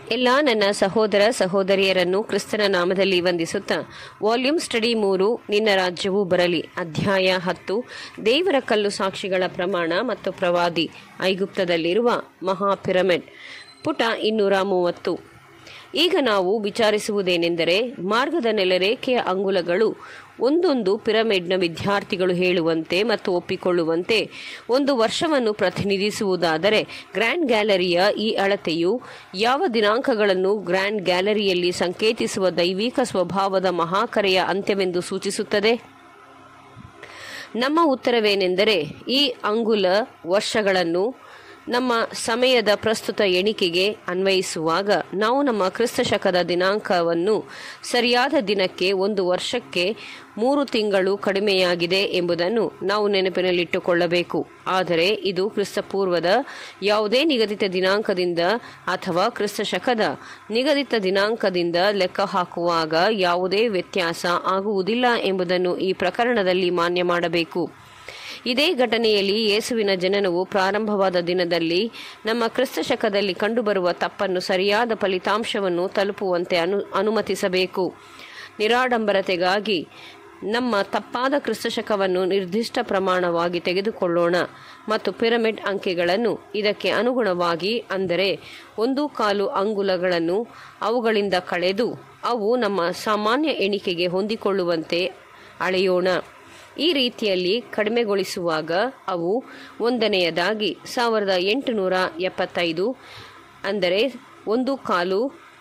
ಎಲ್ಲ ನನ್ನ ಸಹೋದರ ಸಹೋದರಿಯರನ್ನು ಕ್ರಿಸ್ತನ ನಾಮದಲ್ಲಿ ವಂದಿಸುತ್ತಾ ವಾಲ್ಯೂಮ್ ಸ್ಟಡಿ ಮೂರು ನಿನ್ನ ರಾಜ್ಯವು ಬರಲಿ ಅಧ್ಯಾಯ ಹತ್ತು ದೇವರ ಕಲ್ಲು ಸಾಕ್ಷಿಗಳ ಪ್ರಮಾಣ ಮತ್ತು ಪ್ರವಾದಿ ಐಗುಪ್ತದಲ್ಲಿರುವ ಮಹಾ ಪಿರಮಿಡ್ ಪುಟ ಇನ್ನೂರ ಮೂವತ್ತು ಈಗ ನಾವು ವಿಚಾರಿಸುವುದೇನೆಂದರೆ ಮಾರ್ಗದ ನೆಲರೇಖೆಯ ಅಂಗುಲಗಳು ಒಂದೊಂದು ಪಿರಮಿಡ್ನ ವಿದ್ಯಾರ್ಥಿಗಳು ಹೇಳುವಂತೆ ಮತ್ತು ಒಪ್ಪಿಕೊಳ್ಳುವಂತೆ ಒಂದು ವರ್ಷವನ್ನು ಪ್ರತಿನಿಧಿಸುವುದಾದರೆ ಗ್ರ್ಯಾಂಡ್ ಗ್ಯಾಲರಿಯ ಈ ಅಳತೆಯು ಯಾವ ದಿನಾಂಕಗಳನ್ನು ಗ್ರ್ಯಾಂಡ್ ಗ್ಯಾಲರಿಯಲ್ಲಿ ಸಂಕೇತಿಸುವ ದೈವಿಕ ಸ್ವಭಾವದ ಮಹಾಕರೆಯ ಅಂತ್ಯವೆಂದು ಸೂಚಿಸುತ್ತದೆ ನಮ್ಮ ಉತ್ತರವೇನೆಂದರೆ ಈ ಅಂಗುಲ ವರ್ಷಗಳನ್ನು ನಮ್ಮ ಸಮಯದ ಪ್ರಸ್ತುತ ಎಣಿಕೆಗೆ ಅನ್ವಯಿಸುವಾಗ ನಾವು ನಮ್ಮ ಕ್ರಿಸ್ತ ಶಕದ ದಿನಾಂಕವನ್ನು ಸರಿಯಾದ ದಿನಕ್ಕೆ ಒಂದು ವರ್ಷಕ್ಕೆ ಮೂರು ತಿಂಗಳು ಕಡಿಮೆಯಾಗಿದೆ ಎಂಬುದನ್ನು ನಾವು ನೆನಪಿನಲ್ಲಿಟ್ಟುಕೊಳ್ಳಬೇಕು ಆದರೆ ಇದು ಕ್ರಿಸ್ತಪೂರ್ವದ ಯಾವುದೇ ನಿಗದಿತ ದಿನಾಂಕದಿಂದ ಅಥವಾ ಕ್ರಿಸ್ತ ಶಕದ ನಿಗದಿತ ದಿನಾಂಕದಿಂದ ಲೆಕ್ಕ ಹಾಕುವಾಗ ಯಾವುದೇ ವ್ಯತ್ಯಾಸ ಆಗುವುದಿಲ್ಲ ಎಂಬುದನ್ನು ಈ ಪ್ರಕರಣದಲ್ಲಿ ಮಾನ್ಯ ಮಾಡಬೇಕು ಇದೇ ಘಟನೆಯಲ್ಲಿ ಯೇಸುವಿನ ಜನನವು ಪ್ರಾರಂಭವಾದ ದಿನದಲ್ಲಿ ನಮ್ಮ ಕ್ರಿಸ್ತ ಶಕದಲ್ಲಿ ಕಂಡುಬರುವ ತಪ್ಪನ್ನು ಸರಿಯಾದ ಫಲಿತಾಂಶವನ್ನು ತಲುಪುವಂತೆ ಅನು ಅನುಮತಿಸಬೇಕು ನಿರಾಡಂಬರತೆಗಾಗಿ ನಮ್ಮ ತಪ್ಪಾದ ಕ್ರಿಸ್ತಶಕವನ್ನು ನಿರ್ದಿಷ್ಟ ಪ್ರಮಾಣವಾಗಿ ತೆಗೆದುಕೊಳ್ಳೋಣ ಮತ್ತು ಪಿರಮಿಡ್ ಅಂಕೆಗಳನ್ನು ಇದಕ್ಕೆ ಅನುಗುಣವಾಗಿ ಅಂದರೆ ಒಂದು ಕಾಲು ಅಂಗುಲಗಳನ್ನು ಅವುಗಳಿಂದ ಕಳೆದು ಅವು ನಮ್ಮ ಸಾಮಾನ್ಯ ಎಣಿಕೆಗೆ ಹೊಂದಿಕೊಳ್ಳುವಂತೆ ಅಳೆಯೋಣ ಈ ರೀತಿಯಲ್ಲಿ ಕಡಿಮೆಗೊಳಿಸುವಾಗ ಅವು ಒಂದನೆಯದಾಗಿ ಸಾವಿರದ ಎಂಟುನೂರ ಎಪ್ಪತ್ತೈದು ಅಂದರೆ ಒಂದು ಕಾಲು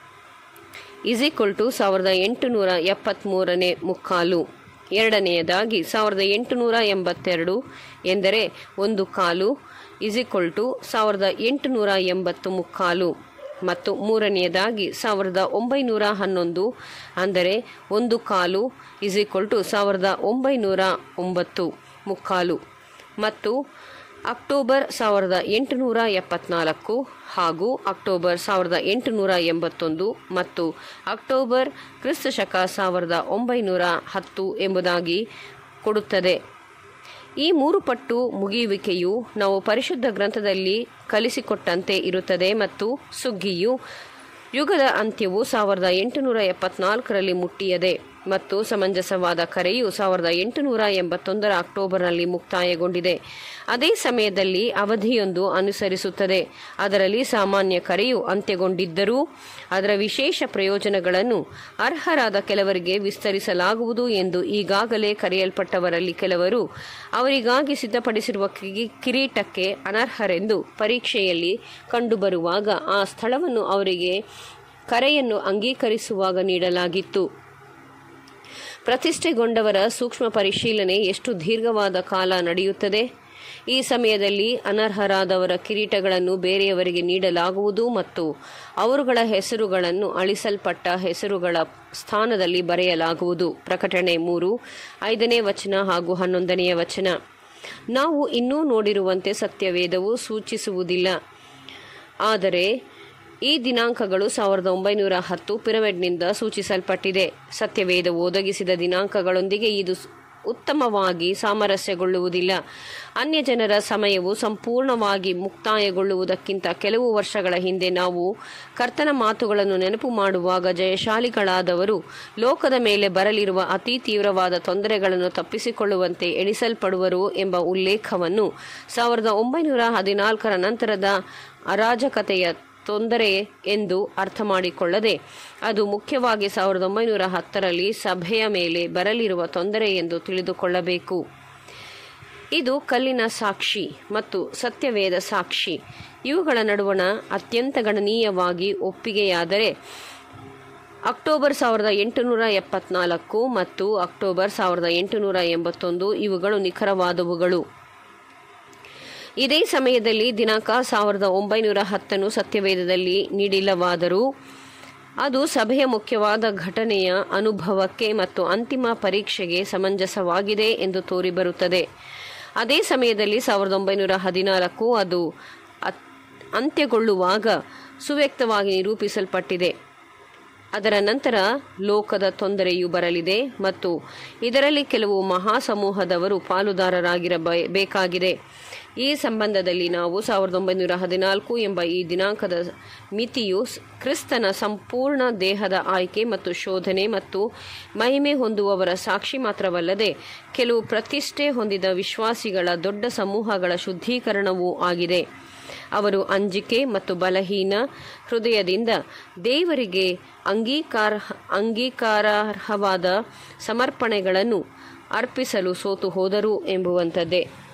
ಇಸ್ ಈಕ್ವಲ್ ಟು ಸಾವಿರದ ಎಂಟುನೂರ ಎಪ್ಪತ್ತ್ಮೂರನೇ ಮುಕ್ಕಾಲು ಎರಡನೆಯದಾಗಿ ಸಾವಿರದ ಎಂಟುನೂರ ಎಂಬತ್ತೆರಡು ಎಂದರೆ ಒಂದು ಕಾಲು ಇಸ್ ಈಕ್ವಲ್ ಟು ಸಾವಿರದ ಎಂಟುನೂರ ಎಂಬತ್ತು ಮುಕ್ಕಾಲು ಮತ್ತು ಮೂರನೆಯದಾಗಿ ಸಾವಿರದ ಒಂಬೈನೂರ ಹನ್ನೊಂದು ಅಂದರೆ ಒಂದು ಕಾಲು ಇಸ್ ಈಕ್ವಲ್ ಟು ಸಾವಿರದ ಒಂಬೈನೂರ ಒಂಬತ್ತು ಮುಕ್ಕಾಲು ಮತ್ತು ಅಕ್ಟೋಬರ್ ಸಾವಿರದ ಎಂಟುನೂರ ಎಪ್ಪತ್ನಾಲ್ಕು ಹಾಗೂ ಅಕ್ಟೋಬರ್ ಸಾವಿರದ ಎಂಟುನೂರ ಎಂಬತ್ತೊಂದು ಮತ್ತು ಅಕ್ಟೋಬರ್ ಕ್ರಿಸ್ತ ಶಕ ಸಾವಿರದ ಒಂಬೈನೂರ ಹತ್ತು ಎಂಬುದಾಗಿ ಕೊಡುತ್ತದೆ ಈ ಮೂರು ಪಟ್ಟು ಮುಗಿಯುವಿಕೆಯು ನಾವು ಪರಿಶುದ್ಧ ಗ್ರಂಥದಲ್ಲಿ ಕಲಿಸಿಕೊಟ್ಟಂತೆ ಇರುತ್ತದೆ ಮತ್ತು ಸುಗ್ಗಿಯು ಯುಗದ ಅಂತ್ಯವು ಸಾವಿರದ ಎಂಟುನೂರ ಎಪ್ಪತ್ನಾಲ್ಕರಲ್ಲಿ ಮುಟ್ಟಿಯದೆ ಮತ್ತು ಸಮಂಜಸವಾದ ಕರೆಯು ಸಾವಿರದ ಎಂಟುನೂರ ಎಂಬತ್ತೊಂದರ ಅಕ್ಟೋಬರ್ನಲ್ಲಿ ಮುಕ್ತಾಯಗೊಂಡಿದೆ ಅದೇ ಸಮಯದಲ್ಲಿ ಅವಧಿಯೊಂದು ಅನುಸರಿಸುತ್ತದೆ ಅದರಲ್ಲಿ ಸಾಮಾನ್ಯ ಕರೆಯು ಅಂತ್ಯಗೊಂಡಿದ್ದರೂ ಅದರ ವಿಶೇಷ ಪ್ರಯೋಜನಗಳನ್ನು ಅರ್ಹರಾದ ಕೆಲವರಿಗೆ ವಿಸ್ತರಿಸಲಾಗುವುದು ಎಂದು ಈಗಾಗಲೇ ಕರೆಯಲ್ಪಟ್ಟವರಲ್ಲಿ ಕೆಲವರು ಅವರಿಗಾಗಿ ಸಿದ್ಧಪಡಿಸಿರುವ ಕಿರೀಟಕ್ಕೆ ಅನರ್ಹರೆಂದು ಪರೀಕ್ಷೆಯಲ್ಲಿ ಕಂಡುಬರುವಾಗ ಆ ಸ್ಥಳವನ್ನು ಅವರಿಗೆ ಕರೆಯನ್ನು ಅಂಗೀಕರಿಸುವಾಗ ನೀಡಲಾಗಿತ್ತು ಪ್ರತಿಷ್ಠೆಗೊಂಡವರ ಸೂಕ್ಷ್ಮ ಪರಿಶೀಲನೆ ಎಷ್ಟು ದೀರ್ಘವಾದ ಕಾಲ ನಡೆಯುತ್ತದೆ ಈ ಸಮಯದಲ್ಲಿ ಅನರ್ಹರಾದವರ ಕಿರೀಟಗಳನ್ನು ಬೇರೆಯವರಿಗೆ ನೀಡಲಾಗುವುದು ಮತ್ತು ಅವರುಗಳ ಹೆಸರುಗಳನ್ನು ಅಳಿಸಲ್ಪಟ್ಟ ಹೆಸರುಗಳ ಸ್ಥಾನದಲ್ಲಿ ಬರೆಯಲಾಗುವುದು ಪ್ರಕಟಣೆ ಮೂರು ಐದನೇ ವಚನ ಹಾಗೂ ಹನ್ನೊಂದನೆಯ ವಚನ ನಾವು ಇನ್ನೂ ನೋಡಿರುವಂತೆ ಸತ್ಯವೇದವು ಸೂಚಿಸುವುದಿಲ್ಲ ಆದರೆ ಈ ದಿನಾಂಕಗಳು ಸಾವಿರದ ಒಂಬೈನೂರ ಹತ್ತು ಪಿರಮಿಡ್ನಿಂದ ಸೂಚಿಸಲ್ಪಟ್ಟಿದೆ ಸತ್ಯವೇದವು ಒದಗಿಸಿದ ದಿನಾಂಕಗಳೊಂದಿಗೆ ಇದು ಉತ್ತಮವಾಗಿ ಸಾಮರಸ್ಯಗೊಳ್ಳುವುದಿಲ್ಲ ಅನ್ಯ ಜನರ ಸಮಯವು ಸಂಪೂರ್ಣವಾಗಿ ಮುಕ್ತಾಯಗೊಳ್ಳುವುದಕ್ಕಿಂತ ಕೆಲವು ವರ್ಷಗಳ ಹಿಂದೆ ನಾವು ಕರ್ತನ ಮಾತುಗಳನ್ನು ನೆನಪು ಮಾಡುವಾಗ ಜಯಶಾಲಿಗಳಾದವರು ಲೋಕದ ಮೇಲೆ ಬರಲಿರುವ ಅತಿ ತೀವ್ರವಾದ ತೊಂದರೆಗಳನ್ನು ತಪ್ಪಿಸಿಕೊಳ್ಳುವಂತೆ ಎಣಿಸಲ್ಪಡುವರು ಎಂಬ ಉಲ್ಲೇಖವನ್ನು ಸಾವಿರದ ಒಂಬೈನೂರ ಹದಿನಾಲ್ಕರ ನಂತರದ ಅರಾಜಕತೆಯ ತೊಂದರೆ ಎಂದು ಅರ್ಥ ಮಾಡಿಕೊಳ್ಳದೆ ಅದು ಮುಖ್ಯವಾಗಿ ಸಾವಿರದ ಒಂಬೈನೂರ ಹತ್ತರಲ್ಲಿ ಸಭೆಯ ಮೇಲೆ ಬರಲಿರುವ ತೊಂದರೆ ಎಂದು ತಿಳಿದುಕೊಳ್ಳಬೇಕು ಇದು ಕಲ್ಲಿನ ಸಾಕ್ಷಿ ಮತ್ತು ಸತ್ಯವೇದ ಸಾಕ್ಷಿ ಇವುಗಳ ನಡುವಣ ಅತ್ಯಂತ ಗಣನೀಯವಾಗಿ ಒಪ್ಪಿಗೆಯಾದರೆ ಅಕ್ಟೋಬರ್ ಸಾವಿರದ ಎಂಟುನೂರ ಎಪ್ಪತ್ನಾಲ್ಕು ಮತ್ತು ಅಕ್ಟೋಬರ್ ಸಾವಿರದ ಎಂಟುನೂರ ಎಂಬತ್ತೊಂದು ಇವುಗಳು ನಿಖರವಾದವುಗಳು ಇದೇ ಸಮಯದಲ್ಲಿ ದಿನಾಂಕ ಸಾವಿರದ ಒಂಬೈನೂರ ಹತ್ತನ್ನು ಸತ್ಯವೇದದಲ್ಲಿ ನೀಡಿಲ್ಲವಾದರೂ ಅದು ಸಭೆಯ ಮುಖ್ಯವಾದ ಘಟನೆಯ ಅನುಭವಕ್ಕೆ ಮತ್ತು ಅಂತಿಮ ಪರೀಕ್ಷೆಗೆ ಸಮಂಜಸವಾಗಿದೆ ಎಂದು ತೋರಿಬರುತ್ತದೆ ಅದೇ ಸಮಯದಲ್ಲಿ ಸಾವಿರದ ಒಂಬೈನೂರ ಹದಿನಾಲ್ಕು ಅದು ಅಂತ್ಯಗೊಳ್ಳುವಾಗ ಸುವ್ಯಕ್ತವಾಗಿ ನಿರೂಪಿಸಲ್ಪಟ್ಟಿದೆ ಅದರ ನಂತರ ಲೋಕದ ತೊಂದರೆಯು ಬರಲಿದೆ ಮತ್ತು ಇದರಲ್ಲಿ ಕೆಲವು ಮಹಾಸಮೂಹದವರು ಪಾಲುದಾರರಾಗಿರಬೇಕಾಗಿದೆ ಈ ಸಂಬಂಧದಲ್ಲಿ ನಾವು ಸಾವಿರದ ಒಂಬೈನೂರ ಹದಿನಾಲ್ಕು ಎಂಬ ಈ ದಿನಾಂಕದ ಮಿತಿಯು ಕ್ರಿಸ್ತನ ಸಂಪೂರ್ಣ ದೇಹದ ಆಯ್ಕೆ ಮತ್ತು ಶೋಧನೆ ಮತ್ತು ಮಹಿಮೆ ಹೊಂದುವವರ ಸಾಕ್ಷಿ ಮಾತ್ರವಲ್ಲದೆ ಕೆಲವು ಪ್ರತಿಷ್ಠೆ ಹೊಂದಿದ ವಿಶ್ವಾಸಿಗಳ ದೊಡ್ಡ ಸಮೂಹಗಳ ಶುದ್ಧೀಕರಣವೂ ಆಗಿದೆ ಅವರು ಅಂಜಿಕೆ ಮತ್ತು ಬಲಹೀನ ಹೃದಯದಿಂದ ದೇವರಿಗೆ ಅಂಗೀಕಾರ ಅಂಗೀಕಾರಾರ್ಹವಾದ ಸಮರ್ಪಣೆಗಳನ್ನು ಅರ್ಪಿಸಲು ಸೋತು ಹೋದರು ಎಂಬುವಂಥದ್ದೇ